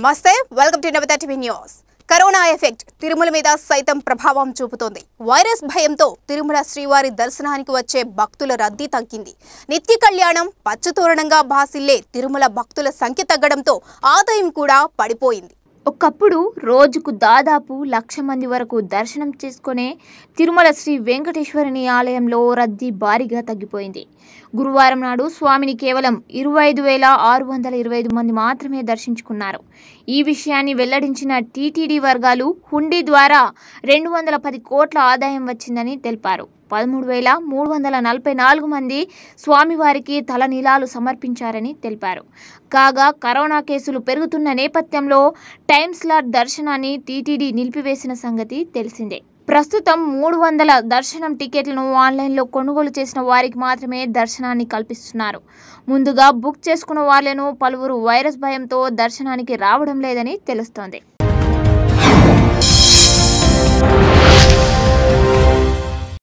నమస్తే welcome to Navata TV news corona effect Tirumala మీద సైతం ప్రభావం చూపుతోంది వైరస్ భయంతో తిరుమల శ్రీవారి దర్శనానికి వచ్చే భక్తుల రద్దీ తగ్గింది నిత్య కళ్యాణం పచ్చతోరణంగా భాసిల్లే తిరుమల భక్తుల సంఖ్య తగ్గడంతో ఆదాయం కూడా పడిపోయింది ఒకప్పుడు రోజుకు దాదాపు లక్ష మంది వరకు దర్శనం చేసుకునే తిరుమల శ్రీ వెంకటేశ్వరుని ఆలయంలో రద్దీ భారీగా తగ్గిపోయింది గురువారం నాడు స్వామిని కేవలం ఇరవై ఐదు వేల ఆరు వందల ఇరవై ఐదు మంది మాత్రమే దర్శించుకున్నారు ఈ విషయాన్ని వెల్లడించిన టీటీడీ వర్గాలు హుండీ ద్వారా రెండు వందల పది కోట్ల ఆదాయం వచ్చిందని తెలిపారు పదమూడు వేల మూడు వందల నలభై నాలుగు మంది స్వామివారికి తలనీలాలు సమర్పించారని తెలిపారు కాగా కరోనా కేసులు పెరుగుతున్న నేపథ్యంలో టైం స్లాట్ దర్శనాన్ని టీటీడీ నిలిపివేసిన సంగతి తెలిసిందే ప్రస్తుతం మూడు వందల దర్శనం టికెట్లను ఆన్లైన్లో కొనుగోలు చేసిన వారికి మాత్రమే దర్శనాన్ని కల్పిస్తున్నారు ముందుగా బుక్ చేసుకున్న వాళ్లను పలువురు వైరస్ భయంతో దర్శనానికి రావడం లేదని తెలుస్తోంది